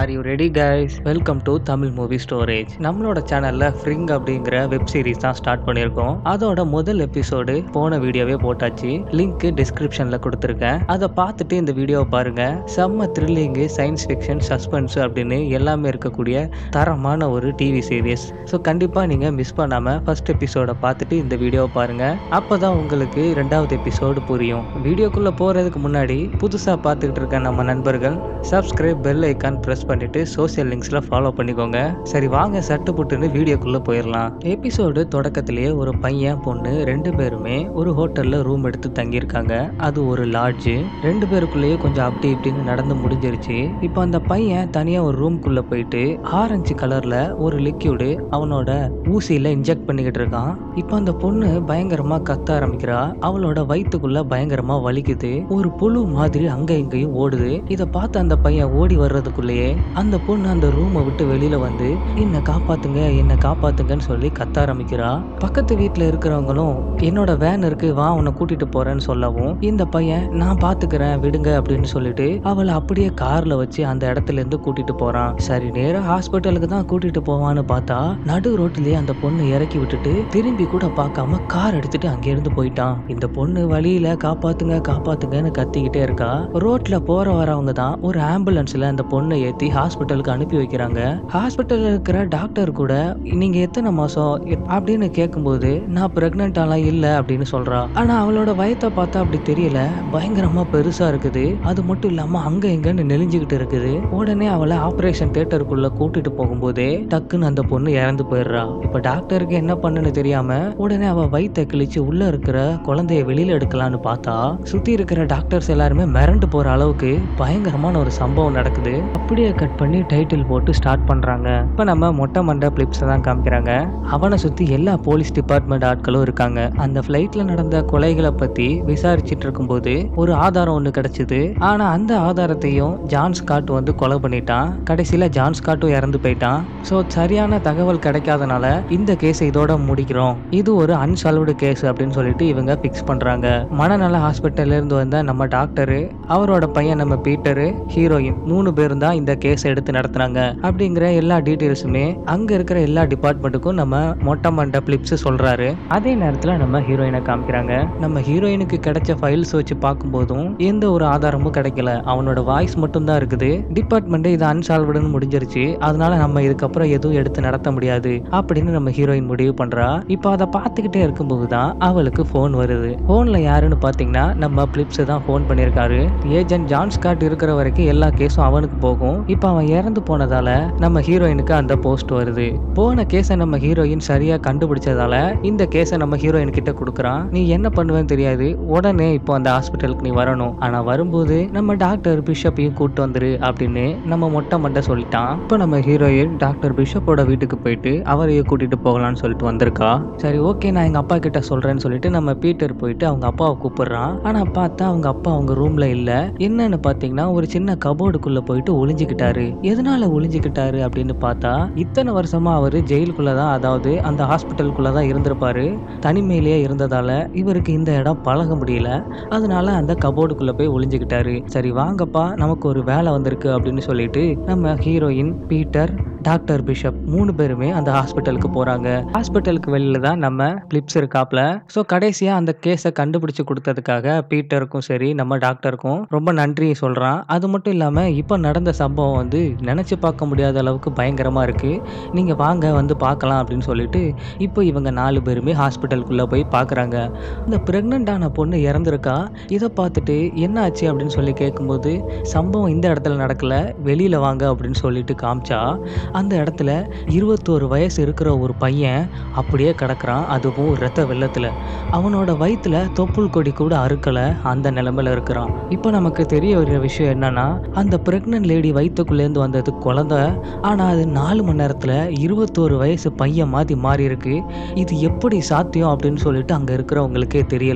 R you ready guys welcome to Tamil movie storage நம்மளோட சேனல்ல ஃப்ரிங் அப்படிங்கிற வெப் சீரிஸ் தான் ஸ்டார்ட் பண்ணியிருக்கோம் அதோட முதல் எபிசோடு போன வீடியோவே போட்டாச்சு லிங்க் டிஸ்கிரிப்ஷன்ல கொடுத்துருக்கேன் அதை பார்த்துட்டு இந்த வீடியோவை பாருங்க செம்ம த்ரில்லிங்கு சயின்ஸ் ஃபிக்ஷன் சஸ்பென்ஸ் அப்படின்னு எல்லாமே இருக்கக்கூடிய தரமான ஒரு டிவி சீரியஸ் ஸோ கண்டிப்பாக நீங்கள் மிஸ் பண்ணாமல் ஃபர்ஸ்ட் எபிசோடை பார்த்துட்டு இந்த வீடியோவை பாருங்க அப்போ தான் உங்களுக்கு ரெண்டாவது எபிசோடு புரியும் வீடியோக்குள்ளே போகிறதுக்கு முன்னாடி புதுசாக பார்த்துக்கிட்டு இருக்க நம்ம நண்பர்கள் சப்ஸ்கிரைப் பெல் ஐக்கான் ப்ரெஸ் பண்ணிட்டு சோஷியல் லிங்க்ஸில் ஃபாலோ பண்ணிக்கோங்க சரி வாங்க சட்டு புட்டுன்னு வீடியோக்குள்ளே போயிடலாம் எபிசோடு தொடக்கத்திலேயே ஒரு பையன் பொண்ணு ரெண்டு பேருமே ஒரு ஹோட்டலில் ரூம் எடுத்து தங்கியிருக்காங்க அது ஒரு லாட்ஜு ரெண்டு பேருக்குள்ளேயே கொஞ்சம் அப்படி இப்படின்னு நடந்து முடிஞ்சிருச்சு இப்போ அந்த பையன் தனியாக ஒரு ரூம்குள்ளே போயிட்டு ஆரஞ்சு கலரில் ஒரு லிக்யூடு அவனோட ஊசியில் இன்ஜெக்ட் பண்ணிக்கிட்டு இருக்கான் இப்போ அந்த பொண்ணு பயங்கரமாக கத்த ஆரம்பிக்கிறா அவளோட வயிற்றுக்குள்ள பயங்கரமாக வலிக்குது ஒரு புழு மாதிரி அங்க இங்கேயும் ஓடுது இதை பார்த்து அந்த பையன் ஓடி வர்றதுக்குள்ளேயே அந்த பொண்ணு அந்த ரூமை விட்டு வெளியில வந்து என்னை காப்பாத்துங்க என்னை காப்பாத்துங்கன்னு சொல்லி கத்த ஆரம்பிக்கிறா பக்கத்து வீட்டில் இருக்கிறவங்களும் என்னோட வேன் இருக்கு வா உன்னை கூட்டிட்டு போறேன்னு சொல்லவும் இந்த பையன் நான் பாத்துக்கிறேன் விடுங்க அப்படின்னு சொல்லிட்டு அவளை அப்படியே கார்ல வச்சு அந்த இடத்துல இருந்து கூட்டிட்டு போறான் சரி நேரா ஹாஸ்பிட்டலுக்கு தான் கூட்டிட்டு போவான்னு பார்த்தா நடு ரோட்லயே அந்த பொண்ணு இறக்கி விட்டுட்டு திரும்பி கூட பார்க்காம கார் எடுத்துட்டு அங்கிருந்து போயிட்டான் இந்த பொண்ணு வழியில காப்பாத்துங்க காப்பாத்துங்கன்னு கத்திக்கிட்டே இருக்கா ரோட்ல போற வரவங்க தான் ஒரு ஆம்புலன்ஸ்ல அந்த பொண்ணை ஏத்தி ஹாஸ்பிட்டலுக்கு அனுப்பி வைக்கிறாங்க ஹாஸ்பிட்டல்ல இருக்கிற டாக்டர் கூட நீங்க எத்தனை மாசம் எத்- அப்படின்னு கேட்கும்போது நான் பிரெக்னென்ட் ஆலாம் இல்ல அப்படின்னு சொல்றா ஆனா அவளோட வயத்தை பார்த்தா அப்படி தெரியல பயங்கரமா பெருசா இருக்குது அது மட்டும் இல்லாம அங்க இங்கன்னு நெளிஞ்சுக்கிட்டு இருக்குது உடனே அவளை ஆபரேஷன் தியேட்டருக்குள்ள கூட்டிட்டு போகும்போதே டக்குன்னு அந்த பொண்ணு இறந்து போயிடுறா இப்ப டாக்டருக்கு என்ன பண்ணுன்னு தெரியாம உடனே அவ வயித்தை கிழிச்சு உள்ள இருக்கிற குழந்தைய வெளியில எடுக்கலான்னு பார்த்தா சுத்தி இருக்கிற டாக்டர்ஸ் எல்லாருமே மிரண்டு போற அளவுக்கு பயங்கரமான ஒரு சம்பவம் நடக்குது அப்படியே கட் பண்ணி டைட்டில் போட்டு ஸ்டார்ட் பண்றாங்க இப்ப நம்ம மொட்டை மண்டை பிளிப்ஸ் தான் காமிக்கிறாங்க அவனை சுத்தி எல்லா போலீஸ் டிபார்ட்மெண்ட் ஆட்களும் இருக்காங்க அந்த ஃபிளைட்ல நடந்த கொலைகளை பத்தி விசாரிச்சிட்டு இருக்கும்போது ஒரு ஆதாரம் ஒண்ணு கிடைச்சது ஆனா அந்த ஆதாரத்தையும் ஜான் ஸ்காட் வந்து கொலை பண்ணிட்டான் கடைசியில ஜான் ஸ்காட்டும் இறந்து போயிட்டான் ஸோ சரியான தகவல் கிடைக்காதனால இந்த கேஸ் இதோட முடிக்கிறோம் இது ஒரு அன்சால்வ்டு கேஸ் அப்படின்னு சொல்லிட்டு இவங்க ஃபிக்ஸ் பண்றாங்க மனநல ஹாஸ்பிட்டல்ல இருந்து வந்த நம்ம டாக்டரு அவரோட பையன் நம்ம பீட்டரு ஹீரோயின் மூணு பேரும் தான் இந்த கேஸ் எடுத்து நடத்துனாங்க அப்படிங்கிற எல்லா டீட்டெயில்ஸுமே அங்க இருக்கிற எல்லா டிபார்ட்மெண்ட்டுக்கும் நம்ம மொட்டை மண்டை பிளிப்ஸ் சொல்றாரு அதே நேரத்துல நம்ம ஹீரோயினை காமிக்கிறாங்க நம்ம ஹீரோயினுக்கு கிடைச்ச ஃபைல்ஸ் வச்சு பார்க்கும்போதும் எந்த ஒரு ஆதாரமும் கிடைக்கல அவனோட வாய்ஸ் மட்டும் தான் இருக்குது டிபார்ட்மெண்ட் இது அன்சால்வ்டுன்னு முடிஞ்சிருச்சு அதனால நம்ம இதுக்கப்புறம் எதுவும் எடுத்து நடத்த முடியாது அப்படின்னு நம்ம ஹீரோயின் முடிவு பண்றா இப்போ அதை பார்த்துக்கிட்டே இருக்கும்போது தான் அவளுக்கு ஃபோன் வருது ஃபோன்ல யாருன்னு பார்த்தீங்கன்னா நம்ம பிளிப்ஸ் தான் ஃபோன் பண்ணியிருக்காரு ஏஜென்ட் ஜான் ஸ்காட் இருக்கிற வரைக்கும் எல்லா கேஸும் அவனுக்கு போகும் இப்போ அவன் இறந்து போனதால நம்ம ஹீரோயினுக்கு அந்த போஸ்ட் வருது போன கேஸை நம்ம ஹீரோயின் சரியா கண்டுபிடிச்சதால இந்த கேஸை நம்ம ஹீரோயின் கிட்ட கொடுக்குறான் நீ என்ன பண்ணுவேன்னு தெரியாது உடனே இப்போ அந்த ஹாஸ்பிட்டலுக்கு நீ வரணும் ஆனா வரும்போது நம்ம டாக்டர் பிஷப்பையும் கூட்டு வந்துரு அப்படின்னு நம்ம மொட்டை மண்டை சொல்லிட்டான் இப்போ நம்ம ஹீரோயின் டாக்டர் பிஷப்போட வீட்டுக்கு போயிட்டு அவரையே கூட்டிட்டு போகலாம்னு சொல்லிட்டு வந்திருக்கா சரி ஓகே நான் எங்க அப்பா கிட்ட சொல்றேன்னு சொல்லிட்டு நம்ம பீட்டர் போயிட்டு அவங்க அப்பாவை கூப்பிடுறான் ஆனா பார்த்தா அவங்க அப்பா அவங்க ரூம்ல இல்ல என்னன்னு பாத்தீங்கன்னா ஒரு சின்ன கபோர்டுக்குள்ள போயிட்டு ஒளிஞ்சுக்கிட்டாரு எதனால ஒளிஞ்சுக்கிட்டாரு அப்படின்னு பார்த்தா இத்தனை வருஷமா அவரு ஜெயிலுக்குள்ள தான் அதாவது அந்த ஹாஸ்பிட்டலுக்குள்ள தான் இருந்திருப்பாரு தனிமையிலேயே இருந்ததால இவருக்கு இந்த இடம் பழக முடியல அதனால அந்த கபோர்டுக்குள்ள போய் ஒளிஞ்சுக்கிட்டாரு சரி வாங்கப்பா நமக்கு ஒரு வேலை வந்திருக்கு அப்படின்னு சொல்லிட்டு நம்ம ஹீரோயின் பீட்டர் டாக்டர் பிஷப் மூணு பேருமே அந்த ஹாஸ்பிட்டலுக்கு போறாங்க ஹாஸ்பிட்டலுக்கு வெளியில தான் நம்ம கிளிப்ஸ் இருக்காப்ல ஸோ கடைசியா அந்த கேஸை கண்டுபிடிச்சு கொடுத்ததுக்காக பீட்டருக்கும் சரி நம்ம டாக்டருக்கும் ரொம்ப நன்றி சொல்றான் அது மட்டும் இல்லாம இப்போ நடந்த சம்பவம் வந்து நினைச்சு பார்க்க முடியாத அளவுக்கு பயங்கரமா இருக்கு நீங்க வாங்க வந்து பார்க்கலாம் அப்படின்னு சொல்லிட்டு இப்போ இவங்க நாலு பேருமே ஹாஸ்பிட்டலுக்குள்ள போய் பார்க்குறாங்க இந்த ப்ரெக்னென்ட்டான பொண்ணு இறந்துருக்கா இதை பார்த்துட்டு என்ன ஆச்சு அப்படின்னு சொல்லி கேட்கும்போது சம்பவம் இந்த இடத்துல நடக்கல வெளியில வாங்க அப்படின்னு சொல்லிட்டு காமிச்சா அந்த இடத்துல இருபத்தோரு வயசு இருக்கிற ஒரு பையன் அப்படியே கிடக்குறான் அதுவும் ரத்த வெள்ளத்துல அவனோட வயித்துல தொப்புள் கொடி கூட அறுக்கல அந்த நிலைமையில இருக்கிறான் இப்போ நமக்கு தெரிய வர விஷயம் என்னன்னா அந்த பிரெக்னன்ட் லேடி வயிற்றுக்குள்ளேருந்து வந்தது குழந்தை ஆனா அது நாலு மணி நேரத்துல இருபத்தோரு வயசு பையன் மாதிரி மாறி இருக்கு இது எப்படி சாத்தியம் அப்படின்னு சொல்லிட்டு அங்க இருக்கிறவங்களுக்கே தெரியல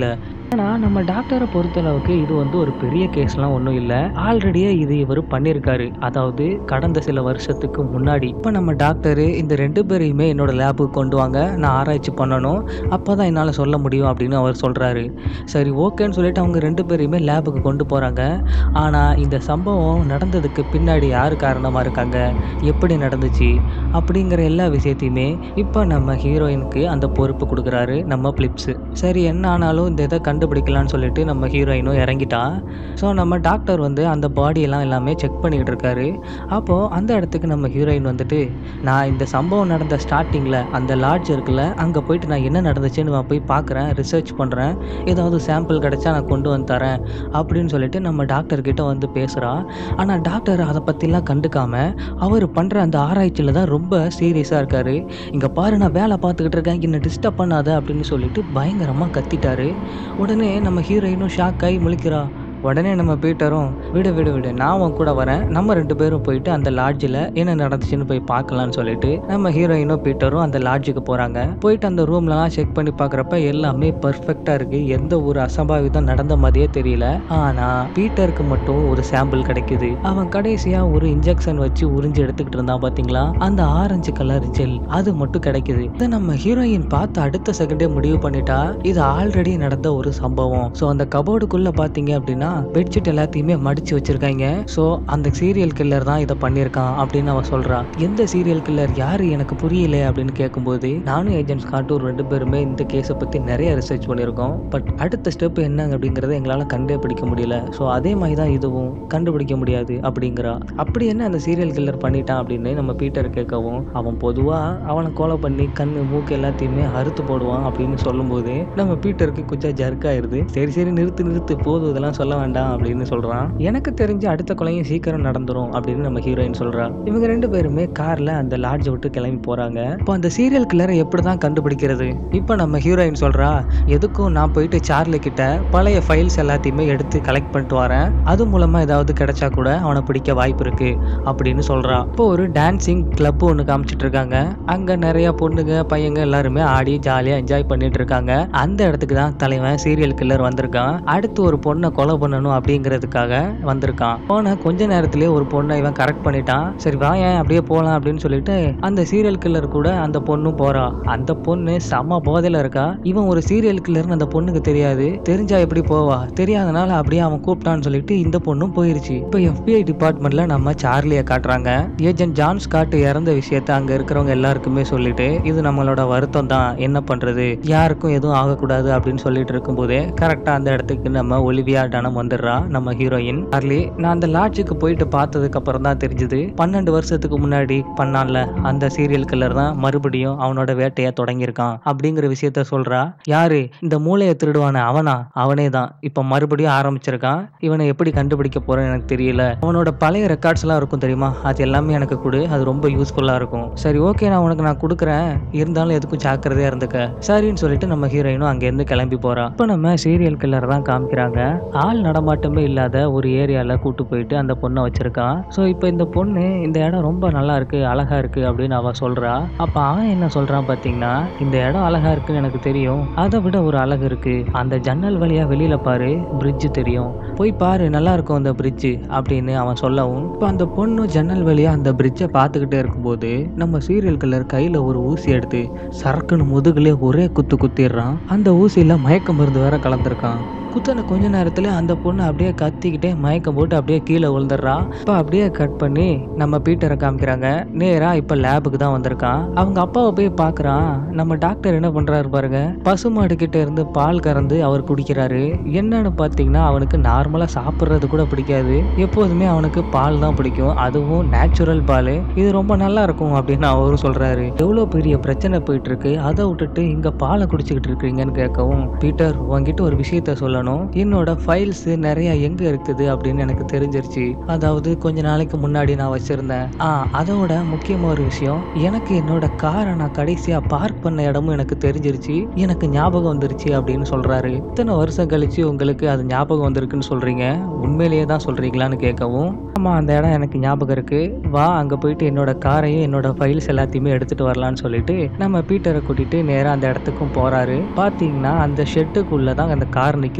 ஆனா நம்ம டாக்டரை பொறுத்தளவுக்கு இது வந்து ஒரு பெரிய கேஸ்லாம் ஒன்றும் இல்லை ஆல்ரெடியே இது இவர் பண்ணியிருக்காரு அதாவது கடந்த சில வருஷத்துக்கு முன்னாடி இப்போ நம்ம டாக்டரு இந்த ரெண்டு பேரையுமே என்னோட லேபுக்கு கொண்டு வாங்க நான் ஆராய்ச்சி பண்ணணும் அப்போ தான் என்னால் சொல்ல முடியும் அப்படின்னு அவர் சொல்கிறாரு சரி ஓகேன்னு சொல்லிட்டு அவங்க ரெண்டு பேரையுமே லேபுக்கு கொண்டு போகிறாங்க ஆனால் இந்த சம்பவம் நடந்ததுக்கு பின்னாடி யார் காரணமாக இருக்காங்க எப்படி நடந்துச்சு அப்படிங்கிற எல்லா விஷயத்தையுமே இப்போ நம்ம ஹீரோயினுக்கு அந்த பொறுப்பு கொடுக்குறாரு நம்ம பிளிப்ஸு சரி என்ன ஆனாலும் இந்த இதை கண்டுபிடிக்கலாம்னு சொல்லிட்டு நம்ம ஹீரோயினும் இறங்கிட்டா ஸோ நம்ம டாக்டர் வந்து அந்த பாடியெல்லாம் எல்லாமே செக் பண்ணிக்கிட்டு இருக்காரு அப்போது அந்த இடத்துக்கு நம்ம ஹீரோயின் வந்துட்டு நான் இந்த சம்பவம் நடந்த ஸ்டார்டிங்கில் அந்த லாட்ஜ் இருக்குல்ல அங்கே போயிட்டு நான் என்ன நடந்துச்சுன்னு நான் போய் பார்க்குறேன் ரிசர்ச் பண்ணுறேன் ஏதாவது சாம்பிள் கிடச்சா நான் கொண்டு வந்து தரேன் அப்படின்னு சொல்லிட்டு நம்ம டாக்டர் கிட்ட வந்து பேசுகிறா ஆனால் டாக்டர் அதை பற்றிலாம் கண்டுக்காம அவர் பண்ணுற அந்த ஆராய்ச்சியில் தான் ரொம்ப சீரியஸாக இருக்காரு இங்கே பாரு நான் வேலை பார்த்துக்கிட்டு இருக்கேன் என்னை டிஸ்டர்ப் பண்ணாத அப்படின்னு சொல்லிட்டு பயங்கரமாக கத்திட்டாரு உடனே நம்ம ஹீரோயினும் ஷாக் ஆகி முழிக்கிறா உடனே நம்ம பீட்டரும் விடு விடு விடு நான் உன் கூட வரேன் நம்ம ரெண்டு பேரும் போயிட்டு அந்த லாட்ஜில் என்ன நடந்துச்சுன்னு போய் பார்க்கலாம்னு சொல்லிட்டு நம்ம ஹீரோயினும் பீட்டரும் அந்த லாட்ஜுக்கு போகிறாங்க போயிட்டு அந்த ரூம்லலாம் செக் பண்ணி பார்க்குறப்ப எல்லாமே பர்ஃபெக்டாக இருக்குது எந்த ஒரு அசம்பாவிதம் நடந்த மாதிரியே தெரியல ஆனால் பீட்டருக்கு மட்டும் ஒரு சாம்பிள் கிடைக்குது அவன் கடைசியாக ஒரு இன்ஜெக்ஷன் வச்சு உறிஞ்சு எடுத்துக்கிட்டு இருந்தான் பார்த்தீங்களா அந்த ஆரஞ்சு கலர் ஜெல் அது மட்டும் கிடைக்குது இதை நம்ம ஹீரோயின் பார்த்து அடுத்த செகண்டே முடிவு பண்ணிட்டா இது ஆல்ரெடி நடந்த ஒரு சம்பவம் ஸோ அந்த கபோர்டுக்குள்ள பார்த்தீங்க அப்படின்னா பெட்ஷீட் எல்லாத்தையுமே மடிச்சு வச்சிருக்காங்க ஸோ அந்த சீரியல் கில்லர் தான் இதை பண்ணியிருக்கான் அப்படின்னு அவ சொல்றா எந்த சீரியல் கில்லர் யாரு எனக்கு புரியல அப்படின்னு கேட்கும்போது நானும் ஏஜென்ட் காட்டூர் ரெண்டு பேருமே இந்த கேஸை பத்தி நிறைய ரிசர்ச் பண்ணியிருக்கோம் பட் அடுத்த ஸ்டெப் என்ன அப்படிங்கறத எங்களால் கண்டே பிடிக்க முடியல ஸோ அதே மாதிரி தான் இதுவும் கண்டுபிடிக்க முடியாது அப்படிங்கிறா அப்படி என்ன அந்த சீரியல் கில்லர் பண்ணிட்டான் அப்படின்னு நம்ம பீட்டர் கேட்கவும் அவன் பொதுவா அவனை கொலை பண்ணி கண்ணு மூக்கு எல்லாத்தையுமே அறுத்து போடுவான் அப்படின்னு சொல்லும்போது நம்ம பீட்டருக்கு கொஞ்சம் ஜர்க்காயிருது சரி சரி நிறுத்து நிறுத்து போதும் இதெல்லாம் சொல்ல வேண்டாம் அப்படின்னு சொல்றான் எனக்கு தெரிஞ்சு அடுத்த கொலையும் சீக்கிரம் நடந்துரும் அப்படின்னு நம்ம ஹீரோயின் சொல்றா இவங்க ரெண்டு பேருமே கார்ல அந்த லாட்ஜை விட்டு கிளம்பி போறாங்க இப்போ அந்த சீரியல் கில்லரை எப்படி தான் கண்டுபிடிக்கிறது இப்போ நம்ம ஹீரோயின் சொல்றா எதுக்கும் நான் போயிட்டு சார்லி கிட்ட பழைய ஃபைல்ஸ் எல்லாத்தையுமே எடுத்து கலெக்ட் பண்ணிட்டு வரேன் அது மூலமா ஏதாவது கிடைச்சா கூட அவனை பிடிக்க வாய்ப்பு இருக்கு அப்படின்னு சொல்றா இப்போ ஒரு டான்சிங் கிளப் ஒன்று காமிச்சிட்டு இருக்காங்க அங்க நிறைய பொண்ணுங்க பையங்க எல்லாருமே ஆடி ஜாலியா என்ஜாய் பண்ணிட்டு இருக்காங்க அந்த இடத்துக்கு தான் தலைவன் சீரியல் கில்லர் வந்திருக்கான் அடுத்து ஒரு பொண்ணை கொலை பண்ணணும் அப்படிங்கிறதுக்காக வந்திருக்கான் போன கொஞ்ச நேரத்திலேயே ஒரு பொண்ணை இவன் கரெக்ட் பண்ணிட்டான் சரி வாயேன் அப்படியே போலாம் அப்படின்னு சொல்லிட்டு அந்த சீரியல் கில்லர் கூட அந்த பொண்ணும் போறா அந்த பொண்ணு செம போதையில இருக்கா இவன் ஒரு சீரியல் கில்லர்னு அந்த பொண்ணுக்கு தெரியாது தெரிஞ்சா எப்படி போவா தெரியாதனால அப்படியே அவன் கூப்பிட்டான்னு சொல்லிட்டு இந்த பொண்ணும் போயிருச்சு இப்போ FBI டிபார்ட்மெண்ட்ல நம்ம சார்லியை காட்டுறாங்க ஏஜென்ட் ஜான் ஸ்காட் இறந்த விஷயத்த அங்க இருக்கிறவங்க எல்லாருக்குமே சொல்லிட்டு இது நம்மளோட வருத்தம் தான் என்ன பண்றது யாருக்கும் எதுவும் ஆகக்கூடாது அப்படின்னு சொல்லிட்டு இருக்கும்போதே கரெக்டா அந்த இடத்துக்கு நம்ம ஒலிவியா டனம் வந்துடுறா நம்ம ஹீரோயின் சார்லி நான் அந்த லாட்ஜுக்கு போயிட்டு பார்த்ததுக்கு அப்புறம் தான் தெரிஞ்சது பன்னெண்டு வருஷத்துக்கு முன்னாடி பண்ணான்ல அந்த சீரியல் கில்லர் தான் மறுபடியும் அவனோட வேட்டையை தொடங்கியிருக்கான் அப்படிங்கிற விஷயத்த சொல்றா யாரு இந்த மூளையை திருடுவான அவனா அவனே தான் இப்ப மறுபடியும் ஆரம்பிச்சிருக்கான் இவனை எப்படி கண்டுபிடிக்க போறேன்னு எனக்கு தெரியல அவனோட பழைய ரெக்கார்ட்ஸ் எல்லாம் இருக்கும் தெரியுமா அது எல்லாமே எனக்கு கொடு அது ரொம்ப யூஸ்ஃபுல்லா இருக்கும் சரி ஓகே நான் உனக்கு நான் கொடுக்குறேன் இருந்தாலும் எதுக்கும் ஜாக்கிரதையா இருந்துக்க சரின்னு சொல்லிட்டு நம்ம ஹீரோயினும் அங்கேருந்து கிளம்பி போறா இப்போ நம்ம சீரியல் கில்லர் தான் காமிக்கிறாங்க ஆள் நடமாட்டமே இல்லாத ஒரு ஏரியால கூட்டு போயிட்டு அந்த பொண்ணை வச்சிருக்கான் ஸோ இப்போ இந்த பொண்ணு இந்த இடம் ரொம்ப நல்லா இருக்கு அழகா இருக்கு அப்படின்னு அவ சொல்றா அப்ப அவன் என்ன சொல்றான் பாத்தீங்கன்னா இந்த இடம் அழகா இருக்குன்னு எனக்கு தெரியும் அதை விட ஒரு அழகு இருக்கு அந்த ஜன்னல் வழியா வெளியில பாரு பிரிட்ஜ் தெரியும் போய் பாரு நல்லா இருக்கும் அந்த பிரிட்ஜ் அப்படின்னு அவன் சொல்லவும் இப்போ அந்த பொண்ணு ஜன்னல் வழியா அந்த பிரிட்ஜை பார்த்துக்கிட்டே இருக்கும்போது நம்ம சீரியல் கல்லர் கையில ஒரு ஊசி எடுத்து சரக்குன்னு முதுகுலே ஒரே குத்து குத்திடுறான் அந்த ஊசியில மயக்க மருந்து வேற கலந்துருக்கான் குத்தன கொஞ்ச நேரத்துல அந்த பொண்ணு அப்படியே கத்திக்கிட்டே மயக்கம் போட்டு அப்படியே கீழே விழுந்துடுறா இப்போ அப்படியே கட் பண்ணி நம்ம பீட்டரை காமிக்கிறாங்க நேரா இப்ப லேபுக்கு தான் வந்திருக்கான் அவங்க அப்பாவை போய் பார்க்கறான் நம்ம டாக்டர் என்ன பண்றாரு பாருங்க பசுமாடு கிட்ட இருந்து பால் கறந்து அவர் குடிக்கிறாரு என்னன்னு பார்த்தீங்கன்னா அவனுக்கு நார்மலா சாப்பிட்றது கூட பிடிக்காது எப்போதுமே அவனுக்கு பால் தான் பிடிக்கும் அதுவும் நேச்சுரல் பால் இது ரொம்ப நல்லா இருக்கும் அப்படின்னு அவரும் சொல்றாரு எவ்வளோ பெரிய பிரச்சனை போயிட்டு இருக்கு அதை விட்டுட்டு இங்க பாலை குடிச்சுக்கிட்டு இருக்கீங்கன்னு கேட்கவும் பீட்டர் உன்கிட்ட ஒரு விஷயத்த சொல்லணும் என்னோட ஃபைல்ஸ் நிறைய எங்க இருக்குது அப்படின்னு எனக்கு தெரிஞ்சிருச்சு அதாவது கொஞ்ச நாளைக்கு முன்னாடி நான் வச்சிருந்தேன் ஆ அதோட முக்கியமா ஒரு விஷயம் எனக்கு என்னோட காரை நான் கடைசியா பார்க் பண்ண இடமும் எனக்கு தெரிஞ்சிருச்சு எனக்கு ஞாபகம் வந்துருச்சு அப்படின்னு சொல்றாரு இத்தனை வருஷம் கழிச்சு உங்களுக்கு அது ஞாபகம் வந்திருக்குன்னு சொல்றீங்க உண்மையிலேயே தான் சொல்றீங்களான்னு கேட்கவும் ஆமா அந்த இடம் எனக்கு ஞாபகம் இருக்கு வா அங்க போயிட்டு என்னோட காரையும் என்னோட ஃபைல்ஸ் எல்லாத்தையுமே எடுத்துட்டு வரலாம்னு சொல்லிட்டு நம்ம பீட்டரை கூட்டிட்டு நேரா அந்த இடத்துக்கும் போறாரு பாத்தீங்கன்னா அந்த ஷெட்டுக்குள்ள தான் அந்த கார் நிக்குது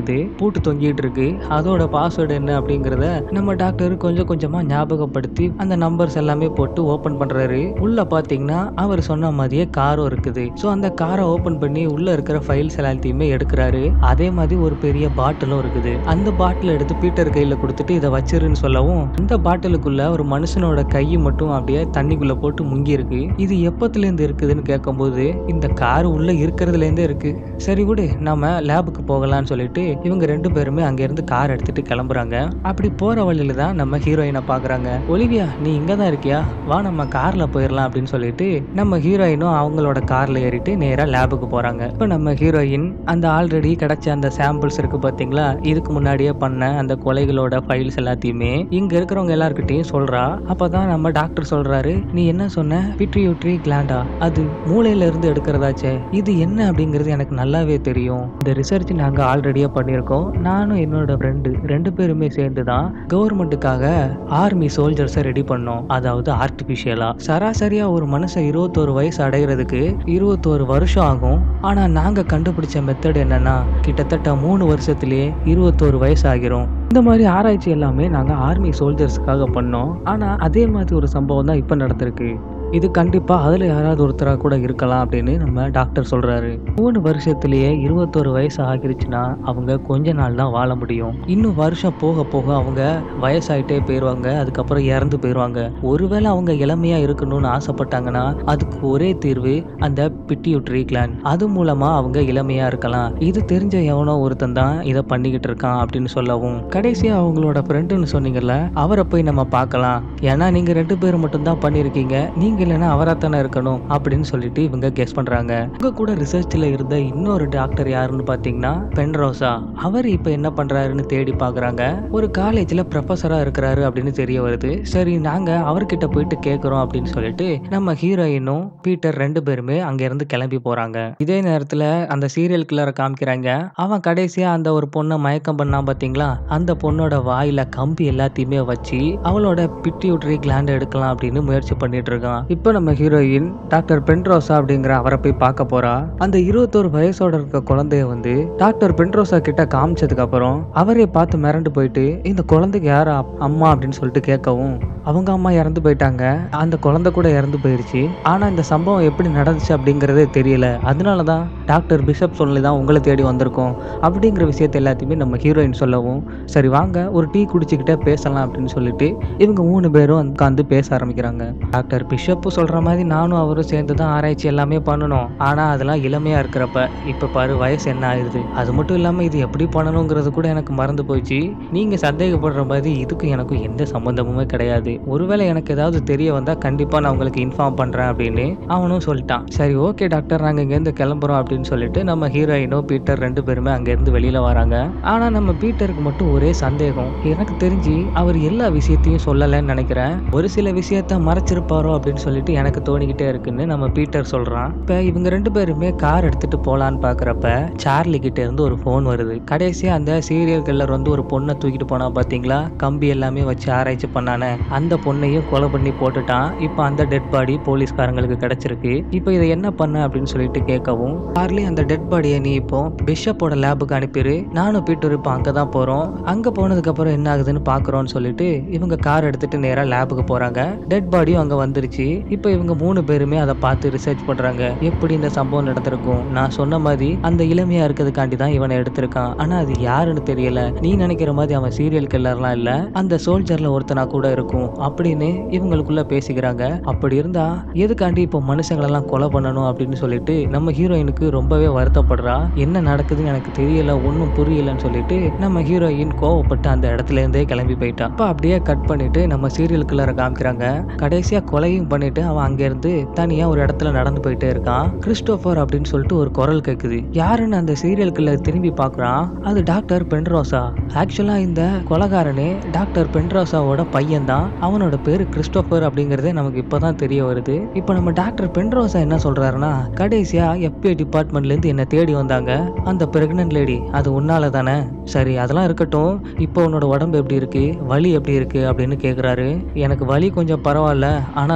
வந்து பூட்டு தொங்கிட்டு இருக்கு அதோட பாஸ்வேர்டு என்ன அப்படிங்கறத நம்ம டாக்டர் கொஞ்சம் கொஞ்சமா ஞாபகப்படுத்தி அந்த நம்பர்ஸ் எல்லாமே போட்டு ஓபன் பண்றாரு உள்ள பாத்தீங்கன்னா அவர் சொன்ன மாதிரியே காரும் இருக்குது ஸோ அந்த காரை ஓபன் பண்ணி உள்ள இருக்கிற ஃபைல்ஸ் எல்லாத்தையுமே எடுக்கிறாரு அதே மாதிரி ஒரு பெரிய பாட்டிலும் இருக்குது அந்த பாட்டில் எடுத்து பீட்டர் கையில கொடுத்துட்டு இதை வச்சிருன்னு சொல்லவும் அந்த பாட்டிலுக்குள்ள ஒரு மனுஷனோட கை மட்டும் அப்படியே தண்ணிக்குள்ள போட்டு முங்கி இருக்கு இது எப்பத்துல இருந்து இருக்குதுன்னு கேட்கும்போது இந்த கார் உள்ள இருக்கிறதுல இருந்தே இருக்கு சரி விடு நாம லேபுக்கு போகலாம்னு சொல்லிட்டு இவங்க ரெண்டு பேருமே அங்க இருந்து கார் எடுத்துட்டு கிளம்புறாங்க அப்படி போற வழியில தான் நம்ம ஹீரோயினை பாக்குறாங்க ஒலிவியா நீ இங்க தான் இருக்கியா வா நம்ம கார்ல போயிடலாம் அப்படின்னு சொல்லிட்டு நம்ம ஹீரோயினும் அவங்களோட கார்ல ஏறிட்டு நேரா லேபுக்கு போறாங்க இப்போ நம்ம ஹீரோயின் அந்த ஆல்ரெடி கிடைச்ச அந்த சாம்பிள்ஸ் இருக்கு பாத்தீங்களா இதுக்கு முன்னாடியே பண்ண அந்த கொலைகளோட ஃபைல்ஸ் எல்லாத்தையுமே இங்க இருக்கிறவங்க எல்லார்கிட்டயும் சொல்றா அப்பதான் நம்ம டாக்டர் சொல்றாரு நீ என்ன சொன்ன பிட்ரியூட்ரி கிளாண்டா அது மூளையில இருந்து எடுக்கிறதாச்சே இது என்ன அப்படிங்கிறது எனக்கு நல்லாவே தெரியும் இந்த ரிசர்ச் நாங்க ஆல்ரெடியா பண்ணியிருக்கோம் நானும் என்னோட ஃப்ரெண்டு ரெண்டு பேருமே சேர்ந்து தான் கவர்மெண்ட்டுக்காக ஆர்மி சோல்ஜர்ஸை ரெடி பண்ணோம் அதாவது ஆர்டிபிஷியலா சராசரியா ஒரு மனுஷன் இருபத்தோரு வயசு அடைகிறதுக்கு இருபத்தோரு வருஷம் ஆகும் ஆனா நாங்க கண்டுபிடிச்ச மெத்தட் என்னன்னா கிட்டத்தட்ட மூணு வருஷத்திலேயே இருபத்தோரு வயசு ஆகிரும் இந்த மாதிரி ஆராய்ச்சி எல்லாமே நாங்க ஆர்மி சோல்ஜர்ஸ்க்காக பண்ணோம் ஆனா அதே மாதிரி ஒரு சம்பவம் தான் இப்ப நடந்திருக்கு இது கண்டிப்பா அதுல யாராவது ஒருத்தரா கூட இருக்கலாம் அப்படின்னு நம்ம டாக்டர் சொல்றாரு மூணு வருஷத்திலேயே இருபத்தோரு வயசு ஆகிருச்சுன்னா அவங்க கொஞ்ச நாள் தான் வாழ முடியும் இன்னும் வருஷம் போக போக அவங்க வயசாயிட்டே போயிடுவாங்க அதுக்கப்புறம் இறந்து போயிடுவாங்க ஒருவேளை அவங்க இளமையா இருக்கணும்னு ஆசைப்பட்டாங்கன்னா அதுக்கு ஒரே தீர்வு அந்த பிட்டியூட்ரி கிளான் அது மூலமா அவங்க இளமையா இருக்கலாம் இது தெரிஞ்ச எவனோ ஒருத்தன் தான் இதை பண்ணிக்கிட்டு இருக்கான் அப்படின்னு சொல்லவும் கடைசியா அவங்களோட ஃப்ரெண்டுன்னு சொன்னீங்கல்ல அவரை போய் நம்ம பார்க்கலாம் ஏன்னா நீங்க ரெண்டு பேரும் மட்டும் தான் பண்ணிருக்கீங்க நீங்க இல்லைன்னா அவரா தானே இருக்கணும் அப்படின்னு சொல்லிட்டு இவங்க கெஸ் பண்றாங்க உங்க கூட ரிசர்ச்ல இருந்த இன்னொரு டாக்டர் யாருன்னு பாத்தீங்கன்னா பென்ரோசா அவர் இப்ப என்ன பண்றாருன்னு தேடி பாக்குறாங்க ஒரு காலேஜ்ல ப்ரொஃபஸரா இருக்கிறாரு அப்படின்னு தெரிய வருது சரி நாங்க அவர்கிட்ட போயிட்டு கேக்குறோம் அப்படின்னு சொல்லிட்டு நம்ம ஹீரோயினும் பீட்டர் ரெண்டு பேருமே அங்க இருந்து கிளம்பி போறாங்க இதே நேரத்துல அந்த சீரியல் கில்லரை காமிக்கிறாங்க அவன் கடைசியா அந்த ஒரு பொண்ணை மயக்கம் பண்ணான் பாத்தீங்களா அந்த பொண்ணோட வாயில கம்பி எல்லாத்தையுமே வச்சு அவளோட பிட்டியூட்ரி கிளாண்ட் எடுக்கலாம் அப்படின்னு முயற்சி பண்ணிட்டு இருக்கான் இப்போ நம்ம ஹீரோயின் டாக்டர் பென்ட்ரோசா அப்படிங்கிற அவரை போய் பார்க்க போறா அந்த இருபத்தோரு வயசோட இருக்க குழந்தைய வந்து டாக்டர் பென்ட்ரோசா கிட்ட காமிச்சதுக்கு அப்புறம் அவரே பார்த்து மிரண்டு போயிட்டு இந்த குழந்தைக்கு யாரா அம்மா அப்படின்னு சொல்லிட்டு கேட்கவும் அவங்க அம்மா இறந்து போயிட்டாங்க அந்த குழந்தை கூட இறந்து போயிருச்சு ஆனா இந்த சம்பவம் எப்படி நடந்துச்சு அப்படிங்கறதே தெரியல அதனால தான் டாக்டர் பிஷப் சொல்லி தான் உங்களை தேடி வந்திருக்கோம் அப்படிங்கிற விஷயத்த எல்லாத்தையுமே நம்ம ஹீரோயின் சொல்லவும் சரி வாங்க ஒரு டீ குடிச்சுக்கிட்டே பேசலாம் அப்படின்னு சொல்லிட்டு இவங்க மூணு பேரும் உட்காந்து பேச ஆரம்பிக்கிறாங்க டாக்டர் பிஷப் சொல்ற மாதிரி நானும் அவரும் சேர்ந்து தான் ஆராய்ச்சி எல்லாமே பண்ணணும் ஆனா அதெல்லாம் இளமையா இருக்கிறப்ப இப்ப பாரு வயசு என்ன ஆயிடுது அது மட்டும் இல்லாம இது எப்படி பண்ணணுங்கிறது கூட எனக்கு மறந்து போச்சு நீங்க சந்தேகப்படுற மாதிரி இதுக்கும் எனக்கும் எந்த சம்பந்தமுமே கிடையாது ஒருவேளை எனக்கு ஏதாவது தெரிய வந்தா கண்டிப்பா நான் உங்களுக்கு இன்ஃபார்ம் பண்றேன் அப்படின்னு அவனும் சொல்லிட்டான் சரி ஓகே டாக்டர் நாங்க இங்க இருந்து கிளம்புறோம் அப்படின்னு சொல்லிட்டு நம்ம ஹீரோயினும் பீட்டர் ரெண்டு பேருமே அங்க இருந்து வெளியில வராங்க ஆனா நம்ம பீட்டருக்கு மட்டும் ஒரே சந்தேகம் எனக்கு தெரிஞ்சு அவர் எல்லா விஷயத்தையும் சொல்லலைன்னு நினைக்கிறேன் ஒரு சில விஷயத்த மறைச்சிருப்பாரோ அப்படின்னு சொல்லிட்டு எனக்கு தோணிக்கிட்டே இருக்குன்னு நம்ம பீட்டர் சொல்றான் இப்ப இவங்க ரெண்டு பேருமே கார் எடுத்துட்டு போலான்னு பாக்குறப்ப சார்லி கிட்ட இருந்து ஒரு ஃபோன் வருது கடைசியா அந்த சீரியல் கில்லர் வந்து ஒரு பொண்ணை தூக்கிட்டு போனா பாத்தீங்களா கம்பி எல்லாமே வச்சு ஆராய்ச்சி பண்ணானே அந்த பொண்ணையும் கொலை பண்ணி போட்டுட்டான் இப்போ அந்த டெட் பாடி போலீஸ்காரங்களுக்கு கிடைச்சிருக்கு இப்போ இதை என்ன பண்ண அப்படின்னு சொல்லிட்டு கேட்கவும் சார்லி அந்த டெட் பாடியை நீ இப்போ பிஷப்போட லேபுக்கு அனுப்பிடு நானும் பீட்டர் இப்போ அங்கே தான் போகிறோம் அங்கே போனதுக்கு அப்புறம் என்ன ஆகுதுன்னு பார்க்குறோன்னு சொல்லிட்டு இவங்க கார் எடுத்துட்டு நேராக லேபுக்கு போகிறாங்க டெட் பாடியும் அங்கே வந்துருச்சு இப்போ இவங்க மூணு பேருமே அதை பார்த்து ரிசர்ச் பண்ணுறாங்க எப்படி இந்த சம்பவம் நடந்திருக்கும் நான் சொன்ன மாதிரி அந்த இளமையா இருக்கிறதுக்காண்டி தான் இவனை எடுத்திருக்கான் ஆனா அது யாருன்னு தெரியல நீ நினைக்கிற மாதிரி அவன் சீரியல் கில்லர்லாம் இல்ல அந்த சோல்ஜர்ல ஒருத்தனா கூட இருக்கும் அப்படின்னு இவங்களுக்குள்ள பேசிக்கிறாங்க அப்படி இருந்தா எதுக்காண்டி இப்போ மனுஷங்களெல்லாம் கொலை பண்ணணும் அப்படின்னு சொல்லிட்டு நம்ம ஹீரோயினுக்கு ரொம்பவே வருத்தப்படுறா என்ன நடக்குதுன்னு எனக்கு தெரியல ஒன்றும் புரியலன்னு சொல்லிட்டு நம்ம ஹீரோயின் கோவப்பட்டு அந்த இடத்துல இருந்தே கிளம்பி போயிட்டா அப்ப அப்படியே கட் பண்ணிட்டு நம்ம சீரியல் கில்லரை காமிக்கிறாங்க கடைசியா கொலையும் பண்ணிட்டு அவன் அங்க இருந்து தனியா ஒரு இடத்துல நடந்து போயிட்டே இருக்கான் கிறிஸ்டோபர் அப்படின்னு சொல்லிட்டு ஒரு குரல் கேக்குது யாருன்னு அந்த சீரியல் கில்லர் திரும்பி பார்க்கறான் அது டாக்டர் பென்ரோசா ஆக்சுவலா இந்த கொலகாரனே டாக்டர் பென்ரோசாவோட பையன் தான் அவனோட பேரு கிறிஸ்டோபர் அப்படிங்கறதே நமக்கு இப்பதான் தெரிய வருது இப்போ நம்ம டாக்டர் பென்ரோசா என்ன சொல்றாருன்னா கடைசியா எஃபிஐ டிபார்ட்மெண்ட்ல இருந்து என்ன தேடி வந்தாங்க அந்த பிரெக்னன்ட் லேடி அது உன்னால தானே சரி அதெல்லாம் இருக்கட்டும் இப்போ உன்னோட உடம்பு எப்படி இருக்கு வலி எப்படி இருக்கு அப்படின்னு கேக்குறாரு எனக்கு வலி கொஞ்சம் பரவாயில்ல ஆனா நான் இன்னும்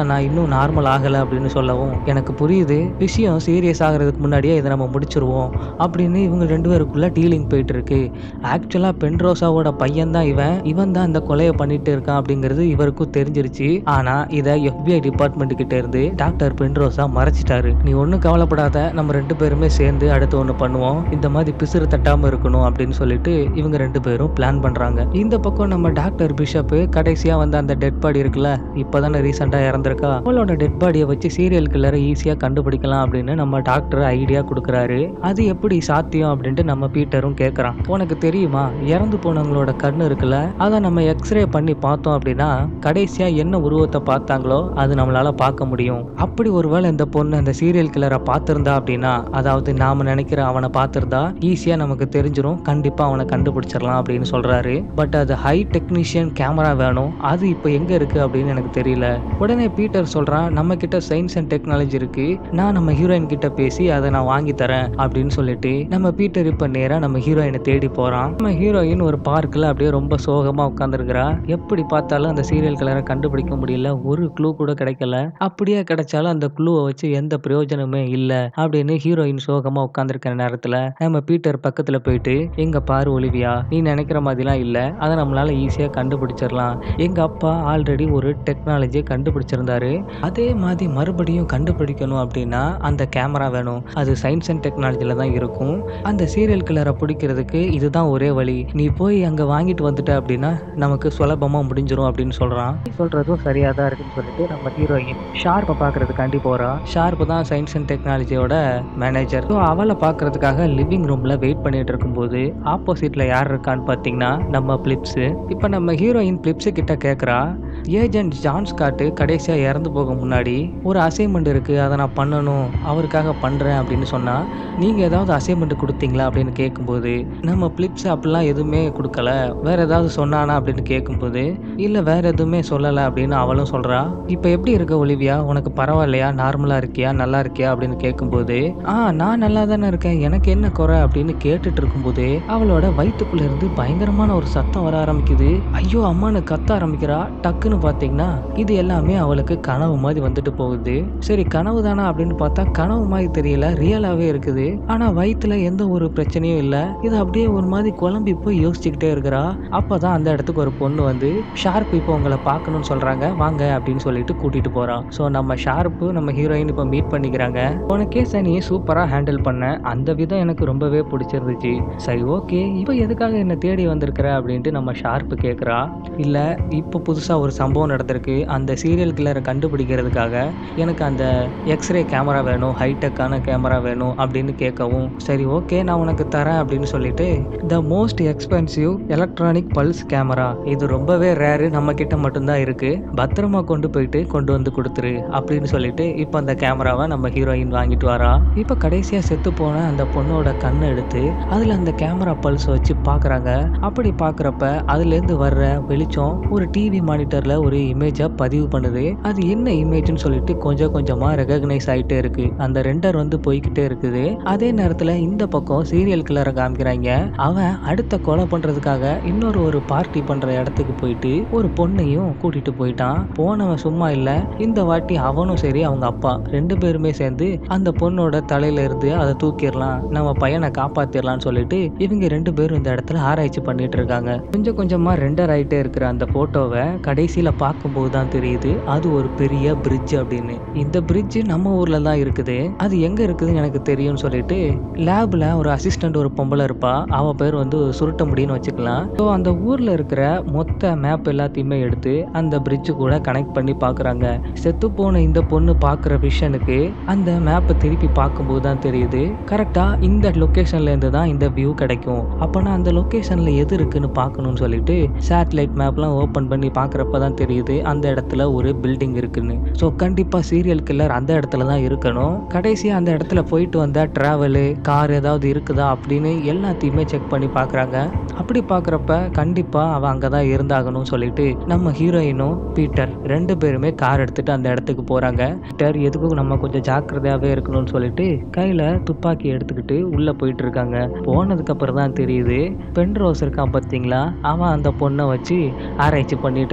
இன்னும் நார்மல் ஆகலை அப்படின்னு சொல்லவும் எனக்கு புரியுது விஷயம் சீரியஸ் ஆகிறதுக்கு முன்னாடியே இதை நம்ம முடிச்சிருவோம் அப்படின்னு இவங்க ரெண்டு பேருக்குள்ள டீலிங் போயிட்டு இருக்கு ஆக்சுவலாக பென்ரோசாவோட பையன் தான் இவன் இவன் தான் இந்த கொலையை பண்ணிட்டு இருக்கான் அப்படிங்கிறது இவருக்கும் தெரிஞ்சிருச்சு ஆனா இதை எஃபிஐ டிபார்ட்மெண்ட் கிட்ட இருந்து டாக்டர் பென்ரோசா மறைச்சிட்டாரு நீ ஒன்றும் கவலைப்படாத நம்ம ரெண்டு பேருமே சேர்ந்து அடுத்து ஒன்று பண்ணுவோம் இந்த மாதிரி பிசுறு தட்டாம இருக்கணும் அப்படின்னு சொல்லிட்டு இவங்க ரெண்டு பேரும் பிளான் பண்றாங்க இந்த பக்கம் நம்ம டாக்டர் பிஷப் கடைசியா வந்து அந்த டெட் பாடி இருக்குல்ல இப்பதானே ரீசெண்டா இறந்திருக்கா அவளோட டெட் பாடியை வச்சு சீரியல் கில்லரை ஈஸியா கண்டுபிடிக்கலாம் அப்படின்னு நம்ம டாக்டர் ஐடியா கொடுக்குறாரு அது எப்படி சாத்தியம் அப்படின்ட்டு நம்ம பீட்டரும் கேட்குறான் உனக்கு தெரியுமா இறந்து போனவங்களோட கண்ணு இருக்குல்ல அதை நம்ம எக்ஸ்ரே பண்ணி பார்த்தோம் அப்படின்னா கடைசியா என்ன உருவத்தை பார்த்தாங்களோ அது நம்மளால பார்க்க முடியும் அப்படி ஒருவேளை இந்த பொண்ணு அந்த சீரியல் கில்லரை பார்த்திருந்தா அப்படின்னா அதாவது நாம நினைக்கிற அவனை பார்த்திருந்தா ஈஸியா நமக்கு தெரிஞ்சிரும் கண்டிப்பா அவனை கண்டுபிடிச்சிடலாம் அப்படின்னு சொல்றாரு பட் அது ஹை டெக்னீஷியன் கேமரா வேணும் அது இப்போ எங்க இருக்கு அப்படின்னு எனக்கு தெரியல உடனே பீட்டர் சொல்றான் நம்ம கிட்ட சயின்ஸ் அண்ட் டெக்னாலஜி இருக்கு நான் நம்ம ஹீரோயின் கிட்ட பேசி அதை நான் வாங்கி தரேன் அப்படின்னு சொல்லிட்டு நம்ம பீட்டர் இப்ப நேரா நம்ம ஹீரோயினை தேடி போறான் நம்ம ஹீரோயின் ஒரு பார்க்ல அப்படியே ரொம்ப சோகமா உட்காந்துருக்கிறா எப்படி பார்த்தாலும் அந்த சீரியல் கலரை கண்டுபிடிக்க முடியல ஒரு க்ளூ கூட கிடைக்கல அப்படியே கிடைச்சாலும் அந்த க்ளூவை வச்சு எந்த பிரயோஜனமே இல்ல அப்படின்னு ஹீரோயின் சோகமா உட்காந்துருக்கிற நேரத்துல நம்ம பீட்டர் பக்கத்துல போயிட்டு எங்க பாரு ஒலிவியா நீ நினைக்கிற மாதிரிலாம் இல்ல அதை நம்மளால ஈஸியா கண்டுபிடிச்சிடலாம் எங்க அப்பா ஆல்ரெடி ஒரு டெக்னாலஜியை கண்டுபிடிச்சிருந்தாரு அதே மாதிரி மறுபடியும் கண்டுபிடிக்கணும் அப்படின்னா அந்த கேமரா வேணும் அது சயின்ஸ் அண்ட் டெக்னாலஜில தான் இருக்கும் அந்த சீரியல் கில்லரை பிடிக்கிறதுக்கு இதுதான் ஒரே வழி நீ போய் அங்க வாங்கிட்டு வந்துட்ட அப்படின்னா நமக்கு சுலபமா முடிஞ்சிரும் அப்படின்னு சொல்றான் நீ சொல்றதும் சரியா தான் இருக்குன்னு சொல்லிட்டு நம்ம ஹீரோயின் ஷார்ப்பை பார்க்கறதுக்காண்டி போறா ஷார்ப் தான் சயின்ஸ் அண்ட் டெக்னாலஜியோட மேனேஜர் ஸோ அவளை பார்க்கறதுக்காக லிவிங் ரூம்ல வெயிட் பண்ணிட்டு இருக்கும்போது ஆப்போசிட்ல யார் இருக்கான்னு பார்த்தீங்கன்னா நம்ம பிளிப்ஸ் இப்போ நம்ம ஹீரோயின் பிளிப்ஸ் கிட்ட கேட்குறா ஏஜென்ட் ஜான் ஸ்காட்டு கடைசியாக இறந்து போக முன்னாடி ஒரு அசைன்மெண்ட் இருக்குது அதை நான் பண்ணணும் அவருக்காக பண்ணுறேன் அப்படின்னு சொன்னால் நீங்கள் ஏதாவது அசைன்மெண்ட் கொடுத்தீங்களா அப்படின்னு கேட்கும்போது நம்ம பிளிப்ஸ் அப்படிலாம் எதுவுமே கொடுக்கல வேற ஏதாவது சொன்னானா அப்படின்னு கேட்கும்போது இல்லை வேற எதுவுமே சொல்லலை அப்படின்னு அவளும் சொல்கிறா இப்போ எப்படி இருக்க ஒலிவியா உனக்கு பரவாயில்லையா நார்மலாக இருக்கியா நல்லா இருக்கியா அப்படின்னு கேட்கும்போது ஆ நான் நல்லா தானே இருக்கேன் எனக்கு என்ன குறை அப்படின்னு கேட்டுட்டு இருக்கும்போது அவளோட வயிற்றுக்குள்ள இருந்து பயங்கரமான ஒரு சத்தம் வர ஆரம்பிக்குது ஐயோ அம்மானு கத்த ஆரம்பிக்கிறா டக்குன்னு பார்த்தீங்கன்னா இது எல்லாமே அவளுக்கு கனவு மாதிரி வந்துட்டு போகுது சரி கனவு தானா அப்படின்னு பார்த்தா கனவு மாதிரி தெரியல ரியலாவே இருக்குது ஆனா வயித்துல எந்த ஒரு பிரச்சனையும் இல்ல இது அப்படியே ஒரு மாதிரி குழம்பி போய் யோசிச்சுக்கிட்டே இருக்கிறா அப்பதான் அந்த இடத்துக்கு ஒரு பொண்ணு வந்து ஷார்ப் இப்போ உங்களை பார்க்கணும்னு சொல்றாங்க வாங்க அப்படின்னு சொல்லிட்டு கூட்டிட்டு போறான் ஸோ நம்ம ஷார்ப்பு நம்ம ஹீரோயின் இப்போ மீட் பண்ணிக்கிறாங்க போன கேஸை நீ சூப்பரா ஹேண்டில் பண்ண அந்த விதம் எனக்கு ரொம்பவே பிடிச்சிருந்துச்சு சரி ஓகே இப்போ எதுக்காக என்ன தேடி வந்திருக்கிற அப்படின்ட்டு நம்ம ஷார்ப்பு கேட்குறா இல்லை இப்போ புதுசாக ஒரு சம்பவம் நடந்திருக்கு அந்த சீரியல் கில்லரை கண்டுபிடிக்கிறதுக்காக எனக்கு அந்த எக்ஸ்ரே கேமரா வேணும் ஹைடெக்கான கேமரா வேணும் அப்படின்னு கேட்கவும் சரி ஓகே நான் உனக்கு தரேன் அப்படின்னு சொல்லிட்டு the most expensive electronic pulse camera இது ரொம்பவே ரேரு நம்ம கிட்ட மட்டும்தான் இருக்கு பத்திரமா கொண்டு போயிட்டு கொண்டு வந்து கொடுத்துரு அப்படின்னு சொல்லிட்டு இப்போ அந்த கேமராவை நம்ம ஹீரோயின் வாங்கிட்டு வரா இப்போ கடைசியாக செத்து போன அந்த பொண்ணோட கண்ணை எடுத்து அதில் அந்த கேமரா பல்ஸ் வச்சு பார்க்குறாங்க அப்படி பார்க்குறப்ப அதுலேருந்து வர்ற வெளிச்சம் ஒரு டிவி மானிட்டரில் ஒரு இமேஜை பதிவு பண்ணுது அது என்ன இமேஜ்னு சொல்லிட்டு கொஞ்சம் கொஞ்சமாக ரெகக்னைஸ் ஆகிட்டே இருக்கு அந்த ரெண்டர் வந்து போய்கிட்டே இருக்குது அதே நேரத்தில் இந்த பக்கம் சீரியல் கில்லரை காமிக்கிறாங்க அவன் அடுத்த கொலை பண்ணுறதுக்காக இன்னொரு ஒரு பார்ட்டி பண்ணுற இடத்துக்கு போயிட்டு ஒரு பொண்ணையும் கூட்டிட்டு போயிட்டான் போனவன் சும்மா இல்லை இந்த வாட்டி அவனும் சரி அவங்க அப்பா ரெண்டு பேருமே சேர்ந்து அந்த பொண்ணோட தலையில இருந்து அதை தூக்கிடலாம் நம்ம பையனை காப்பாத்திரலாம்னு சொல்லிட்டு இவங்க ரெண்டு பேரும் இந்த இடத்துல ஆராய்ச்சி பண்ணிட்டு இருக்காங்க கொஞ்சம் கொஞ்சமா ரெண்டர் ஆயிட்டே இருக்கிற அந்த போட்டோவை கடைசியில பார்க்கும்போது தான் தெரியுது அது ஒரு பெரிய பிரிட்ஜ் அப்படின்னு இந்த பிரிட்ஜ் நம்ம ஊர்ல தான் இருக்குது அது எங்க இருக்குதுன்னு எனக்கு தெரியும்னு சொல்லிட்டு லேப்ல ஒரு அசிஸ்டன்ட் ஒரு பொம்பளை இருப்பா அவ பேர் வந்து சுருட்ட முடியும்னு வச்சுக்கலாம் ஸோ அந்த ஊர்ல இருக்கிற மொத்த மேப் எல்லாத்தையுமே எடுத்து அந்த பிரிட்ஜ் கூட கனெக்ட் பண்ணி பார்க்குறாங்க செத்து போன இந்த பொண்ணு பார்க்குற விஷனுக்கு அந்த மேப்பை திருப்பி பார்க்கும்போது தான் தெரியுது கரெக்டாக இந்த லொக்கேஷன்ல இருந்து தான் இந்த வியூ கிடைக்கும் அப்போனா அந்த லொக்கேஷனில் எது இருக்குன்னு பார்க்கணும்னு சொல்லிட்டு சேட்டலைட் மேப்லாம் ஓப்பன் பண்ணி பார்க்குறப்ப தான் தெரியுது அந்த இடத்துல ஒரு பில்டிங் இருக்குன்னு ஸோ கண்டிப்பாக சீரியல் கில்லர் அந்த இடத்துல தான் இருக்கணும் கடைசியாக அந்த இடத்துல போயிட்டு வந்த ட்ராவலு கார் ஏதாவது இருக்குதா அப்படின்னு எல்லாத்தையுமே செக் பண்ணி பார்க்குறாங்க அப்படி பார்க்குறப்ப கண்டிப்பாக அவன் அங்கே தான் இருந்தாகணும்னு சொல்லிட்டு நம்ம ஹீரோயினும் பீட்டர் ரெண்டு பேருமே கார் எடுத்துட்டு அந்த இடத்துக்கு போகிறாங்க பீட்டர் எதுக்கும் நம்ம கொஞ்சம் ஜாக்கிரதையாகவே இருக்கணும்னு சொல்லிட்டு கையில் துப்பாக்கி எடுத்துக்கிட்டு உள்ளே போயிட்டு இருக்காங்க போனதுக்கு அப்புறம் தான் தெரியுது பென் ரோஸ் இருக்கான் பார்த்தீங்களா அவன் அந்த பொண்ணை வச்சு ஆராய்ச்சி பண்ணிட்டு இருக்கான் அந்த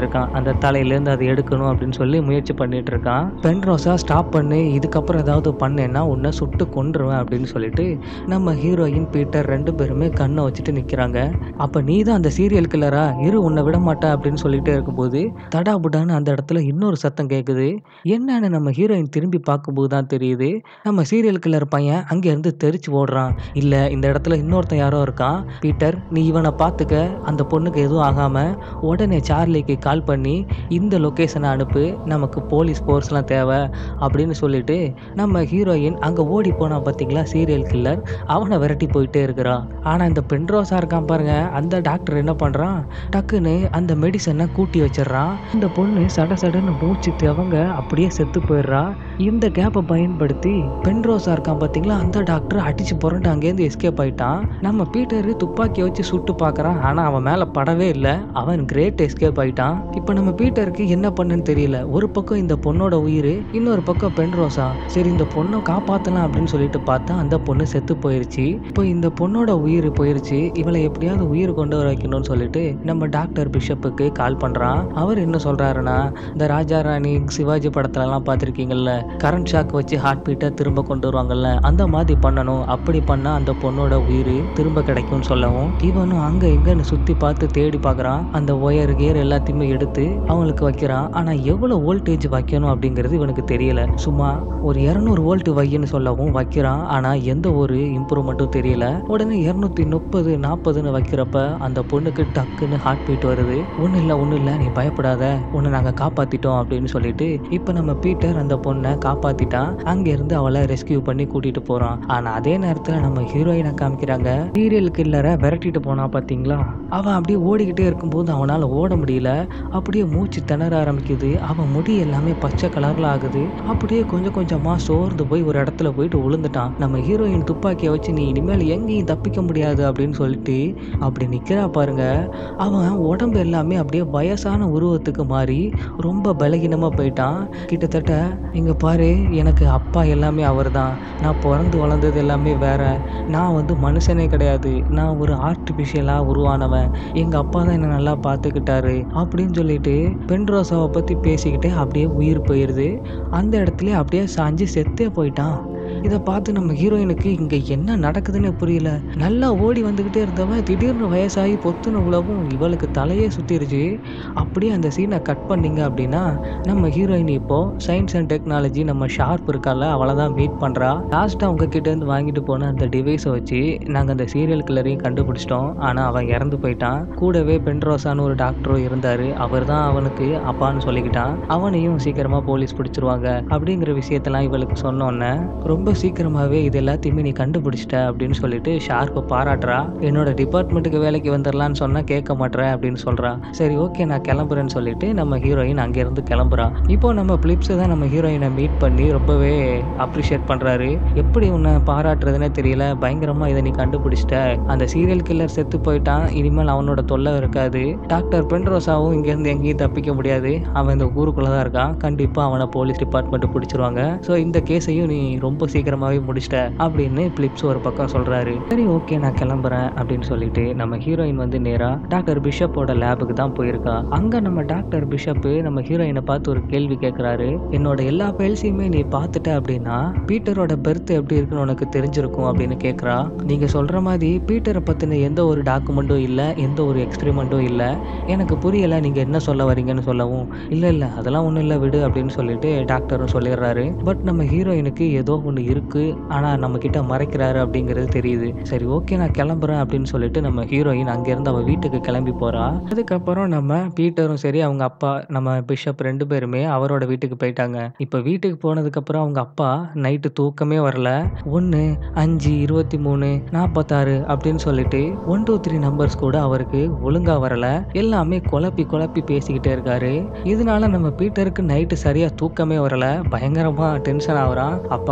அந்த தலையிலேருந்து அதை எடுக்கணும் அப்படின்னு சொல்லி முயற்சி பண்ணிட்டு இருக்கான் பென்ரோஸா ஸ்டாப் பண்ணு இதுக்கப்புறம் ஏதாவது பண்ணேன்னா உன்னை சுட்டு கொன்றுவேன் அப்படின்னு சொல்லிட்டு நம்ம ஹீரோயின் பீட்டர் ரெண்டு பேருமே கண்ணை வச்சுட்டு நிற்கிறாங்க அப்போ நீ தான் அந்த சீரியல் கில்லரா இரு உன்னை விட மாட்டா அப்படின்னு சொல்லிட்டே இருக்கும்போது தடாபுடான்னு அந்த இடத்துல இன்னொரு சத்தம் கேட்குது என்னன்னு நம்ம ஹீரோயின் திரும்பி பார்க்கும்போது தான் தெரியுது நம்ம சீரியல் கில்லர் பையன் அங்கேருந்து தெரிச்சு ஓடுறான் இல்லை இந்த இடத்துல இன்னொருத்தன் யாரோ இருக்கான் பீட்டர் நீ இவனை பார்த்துக்க அந்த பொண்ணுக்கு எதுவும் ஆகாமல் உடனே சார்லிக்கு கால் பண்ணி இந்த லொக்கேஷனை அனுப்பு நமக்கு போலீஸ் ஃபோர்ஸ்லாம் தேவை அப்படின்னு சொல்லிட்டு நம்ம ஹீரோயின் அங்கே ஓடி போனா பார்த்தீங்களா சீரியல் கில்லர் அவனை விரட்டி போயிட்டே இருக்கிறான் ஆனால் இந்த பென்ட்ரோஸா இருக்கான் பாருங்க அந்த டாக்டர் என்ன பண்ணுறான் டக்குன்னு அந்த மெடிசனை கூட்டி வச்சிடுறான் இந்த பொண்ணு சட சடன்னு மூச்சு தவங்க அப்படியே செத்து போயிடுறா இந்த கேப்பை பயன்படுத்தி பென்ட்ரோஸா இருக்கான் பார்த்தீங்களா அந்த டாக்டர் அடிச்சு புரண்டு அங்கேருந்து எஸ்கேப் ஆயிட்டான் நம்ம பீட்டர் துப்பாக்கி வச்சு சுட்டு பார்க்கறான் ஆனால் அவன் மேலே படவே இல்லை அவன் கிரேட் எஸ்கேப் ஆயிட்டான் இப்போ நம்ம பீட்டருக்கு என்ன பண்ணுன்னு தெரியல ஒரு பக்கம் இந்த பொண்ணோட உயிர் இன்னொரு பக்கம் பென்ரோஸா சரி இந்த பொண்ணை காப்பாற்றலாம் அப்படின்னு சொல்லிட்டு பார்த்தா அந்த பொண்ணு செத்து போயிருச்சு இப்போ இந்த பொண்ணோட உயிர் போயிருச்சு இவளை எப்படியாவது உயிர் கொண்டு வர வைக்கணும்னு சொல்லிட்டு நம்ம டாக்டர் பிஷப்புக்கு கால் பண்ணுறான் அவர் என்ன சொல்கிறாருன்னா இந்த ராஜா ராணி சிவாஜி படத்துலலாம் பார்த்துருக்கீங்கல்ல கரண்ட் ஷாக் வச்சு ஹார்ட் பீட்டை திரும்ப கொண்டு வருவாங்கல்ல அந்த மாதிரி பண்ணணும் அப்படி பண்ணால் அந்த பொண்ணோட உயிர் திரும்ப கிடைக்கும்னு சொல்லவும் இவனும் அங்கே எங்கன்னு சுற்றி பார்த்து தேடி பார்க்குறான் அந்த ஒயர் கியர் எல்லாத்தையுமே எடுத்து அவங்களுக்கு வைக்கிறான் ஆனால் எவ்வளோ வோல்டேஜ் வைக்கணும் அப்படிங்கிறது இவனுக்கு தெரியல சும்மா ஒரு இரநூறு வோல்ட் வையின்னு சொல்லவும் வைக்கிறான் ஆனால் எந்த ஒரு இம்ப்ரூவ்மெண்ட்டும் தெரியல உடனே இரநூத்தி முப்பது நாற்பதுன்னு வைக்கிறப்ப அந்த பொண்ணுக்கு டக்குன்னு ஹார்ட் பீட் வருது ஒன்றும் இல்லை ஒன்றும் இல்லை நீ பயப்படாத உன்னை நாங்கள் காப்பாற்றிட்டோம் அப்படின்னு சொல்லிட்டு இப்போ நம்ம பீட்டர் அந்த பொண்ணை காப்பாற்றிட்டான் அங்கேருந்து அவளை ரெஸ்கியூ பண்ணி கூட்டிகிட்டு போகிறான் ஆனால் அதே நேரத்தில் நம்ம ஹீரோயினை காமிக்கிறாங்க சீரியல் கில்லரை விரட்டிட்டு போனா பார்த்தீங்களா அவன் அப்படியே ஓடிக்கிட்டே இருக்கும்போது அவனால் ஓட முடியல அப்படியே மூச்சு திணற ஆரம்பிக்குது அவன் முடி எல்லாமே பச்சை கலரில் ஆகுது அப்படியே கொஞ்சம் கொஞ்சமாக சோர்ந்து போய் ஒரு இடத்துல போயிட்டு விழுந்துட்டான் நம்ம ஹீரோயின் துப்பாக்கியை வச்சு நீ இனிமேல் எங்கேயும் தப்பிக்க முடியாது அப்படின்னு சொல்லிட்டு அப்படி நிற்கிறா பாருங்க அவன் உடம்பு எல்லாமே அப்படியே வயசான உருவத்துக்கு மாறி ரொம்ப பலகீனமாக போயிட்டான் கிட்டத்தட்ட இங்கே பாரு எனக்கு அப்பா எல்லாமே அவர் தான் நான் பிறந்து வளர்ந்தது எல்லாமே வேற நான் வந்து மனுஷனே கிடையாது நான் ஒரு ஆர்டிஃபிஷியலாக உருவானவன் எங்கள் அப்பா தான் என்னை நல்லா பார்த்துக்கிட்டாரு அப்படின்னு சொல்லிட்டு பென்ரோசாவை பற்றி பேசிக்கிட்டே அப்படியே உயிர் போயிடுது அந்த இடத்துல அப்படியே சாஞ்சு செத்தே போயிட்டான் இதை பார்த்து நம்ம ஹீரோயினுக்கு இங்கே என்ன நடக்குதுன்னு புரியல நல்லா ஓடி வந்துக்கிட்டே இருந்தவன் திடீர்னு வயசாகி பொத்துன உலகம் இவளுக்கு தலையே சுற்றிருச்சு அப்படியே அந்த சீனை கட் பண்ணீங்க அப்படின்னா நம்ம ஹீரோயின் இப்போ சயின்ஸ் அண்ட் டெக்னாலஜி நம்ம ஷார்ப் இருக்கால அவளை தான் மீட் பண்ணுறா லாஸ்ட்டாக அவங்க கிட்டேருந்து வாங்கிட்டு போன அந்த டிவைஸை வச்சு நாங்கள் அந்த சீரியல் கில்லரையும் கண்டுபிடிச்சிட்டோம் ஆனால் அவன் இறந்து போயிட்டான் கூடவே பென்ட்ரோஸான்னு ஒரு டாக்டரும் இருந்தார் அவர் தான் அவனுக்கு அப்பான்னு சொல்லிக்கிட்டான் அவனையும் சீக்கிரமாக போலீஸ் பிடிச்சிருவாங்க அப்படிங்கிற விஷயத்தெல்லாம் இவளுக்கு சொன்னோன்னே ரொம்ப சீக்கிரமாகவே இது எல்லாத்தையுமே நீ கண்டுபிடிச்சிட்ட அப்படின்னு சொல்லிட்டு ஷார்ப்பை பாராட்டுறா என்னோட டிபார்ட்மெண்ட்டுக்கு வேலைக்கு வந்துடலான்னு சொன்னால் கேட்க மாட்டேன் அப்படின்னு சொல்கிறா சரி ஓகே நான் கிளம்புறேன்னு சொல்லிட்டு நம்ம ஹீரோயின் அங்கேருந்து கிளம்புறா இப்போ நம்ம பிளிப்ஸை தான் நம்ம ஹீரோயினை மீட் பண்ணி ரொம்பவே அப்ரிஷியேட் பண்ணுறாரு எப்படி உன்னை பாராட்டுறதுனே தெரியல பயங்கரமாக இதை நீ கண்டுபிடிச்சிட்ட அந்த சீரியல் கில்லர் செத்து போயிட்டான் இனிமேல் அவனோட தொல்லை இருக்காது டாக்டர் பென்ரோசாவும் இங்கேருந்து எங்கேயும் தப்பிக்க முடியாது அவன் இந்த ஊருக்குள்ளே தான் இருக்கான் கண்டிப்பாக அவனை போலீஸ் டிபார்ட்மெண்ட் பிடிச்சிருவாங்க ஸோ இந்த கேஸையும் நீ ரொம்ப சீக்கிரமாகவே முடிச்சிட்ட அப்படின்னு பிளிப்ஸ் ஒரு பக்கம் சொல்கிறாரு சரி ஓகே நான் கிளம்புறேன் அப்படின்னு சொல்லிட்டு நம்ம ஹீரோயின் வந்து நேராக டாக்டர் பிஷப்போட லேபுக்கு தான் போயிருக்கா அங்கே நம்ம டாக்டர் பிஷப்பு நம்ம ஹீரோயினை பார்த்து ஒரு கேள்வி கேட்குறாரு என்னோட எல்லா ஃபைல்ஸையுமே நீ பார்த்துட்ட அப்படின்னா பீட்டரோட பெர்த் எப்படி இருக்குன்னு உனக்கு தெரிஞ்சிருக்கும் அப்படின்னு கேட்குறா நீங்கள் சொல்கிற மாதிரி பீட்டரை பற்றின எந்த ஒரு டாக்குமெண்ட்டும் இல்லை எந்த ஒரு எக்ஸ்பிரிமெண்ட்டும் இல்லை எனக்கு புரியலை நீங்கள் என்ன சொல்ல வரீங்கன்னு சொல்லவும் இல்லை இல்லை அதெல்லாம் ஒன்றும் இல்லை விடு அப்படின்னு சொல்லிட்டு டாக்டரும் சொல்லிடுறாரு பட் நம்ம ஹீரோயினுக்கு ஏதோ ஒன்று இருக்குது ஆனால் நம்ம கிட்ட மறைக்கிறாரு அப்படிங்கிறது தெரியுது சரி ஓகே நான் கிளம்புறேன் அப்படின்னு சொல்லிட்டு நம்ம ஹீரோயின் அங்கேருந்து அவள் வீட்டுக்கு கிளம்பி போகிறா அதுக்கப்புறம் நம்ம பீட்டரும் சரி அவங்க அப்பா நம்ம பிஷப் ரெண்டு பேருமே அவரோட வீட்டுக்கு போயிட்டாங்க இப்போ வீட்டுக்கு போனதுக்கப்புறம் அவங்க அப்பா நைட்டு தூக்கமே வரல ஒன்று அஞ்சு இருபத்தி மூணு நாற்பத்தாறு அப்படின்னு சொல்லிட்டு ஒன் டூ த்ரீ நம்பர்ஸ் கூட அவருக்கு ஒழுங்கா வரல எல்லாமே குழப்பி குழப்பி பேசிக்கிட்டே இருக்காரு இதனால நம்ம பீட்டருக்கு நைட்டு சரியா தூக்கமே வரல பயங்கரமா டென்ஷன் ஆகுறான் அப்பா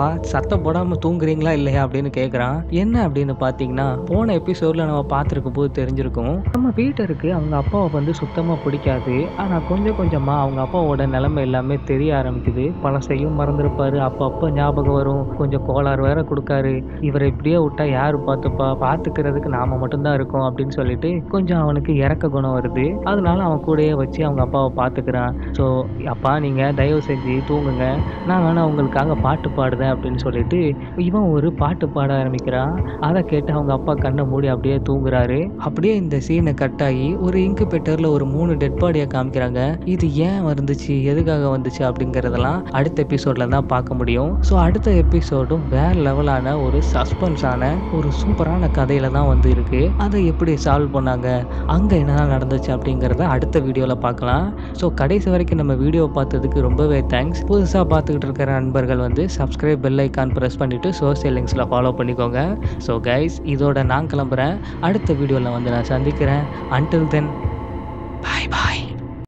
சத்தம் போடாமல் தூங்குறீங்களா இல்லையா அப்படின்னு கேட்குறான் என்ன அப்படின்னு பார்த்தீங்கன்னா போன எபிசோடில் நம்ம பார்த்துருக்கும் போது தெரிஞ்சிருக்கும் நம்ம பீட்டருக்கு அவங்க அப்பாவை வந்து சுத்தமாக பிடிக்காது ஆனால் கொஞ்சம் கொஞ்சமாக அவங்க அப்பாவோட நிலைமை எல்லாமே தெரிய ஆரம்பிக்குது பழசையும் மறந்துருப்பாரு அப்பப்போ ஞாபகம் வரும் கொஞ்சம் கோளாறு வேற கொடுக்காரு இவரை இப்படியே விட்டா யார் பார்த்துப்பா பார்த்துக்கிறதுக்கு நாம மட்டும்தான் இருக்கோம் அப்படின்னு சொல்லிட்டு கொஞ்சம் அவனுக்கு இறக்க குணம் வருது அதனால அவன் கூடயே வச்சு அவங்க அப்பாவை பார்த்துக்கிறான் ஸோ அப்பா நீங்கள் தயவு செஞ்சு தூங்குங்க நான் வேணா உங்களுக்காக பாட்டு பாடுதேன் அப்படின்னு சொல்லிட்டு இவன் ஒரு பாட்டு பாட ஆரம்பிக்கிறான் அதை கேட்டு அவங்க அப்பா கண்ணை மூடி அப்படியே தூங்குறாரு அப்படியே இந்த சீனை கட் ஆகி ஒரு இன்குபேட்டரில் ஒரு மூணு டெட் பாடியை காமிக்கிறாங்க இது ஏன் வந்துச்சு எதுக்காக வந்துச்சு அப்படிங்கிறதெல்லாம் அடுத்த எபிசோடில் தான் பார்க்க முடியும் ஸோ அடுத்த எபிசோடும் வேற லெவலான ஒரு சஸ்பென்ஸான ஒரு சூப்பரான கதையில தான் வந்து இருக்கு அதை எப்படி சால்வ் பண்ணாங்க அங்கே என்னென்ன நடந்துச்சு அப்படிங்கிறத அடுத்த வீடியோவில் பார்க்கலாம் ஸோ கடைசி வரைக்கும் நம்ம வீடியோ பார்த்ததுக்கு ரொம்பவே தேங்க்ஸ் புதுசாக பார்த்துக்கிட்டு இருக்கிற நண்பர்கள் வந்து சப்ஸ்கிரைப் பெல் ஐக்கான் ப்ரெஸ் பண்ணிவிட்டு சோசியல் லிங்க்ஸில் ஃபாலோ பண்ணிக்கோங்க ஸோ கைஸ் இதோட நான் கிளம்புறேன் அடுத்த வீடியோவில் வந்து நான் சந்திக்கிறேன் அன்டில் தென் பாய் பாய்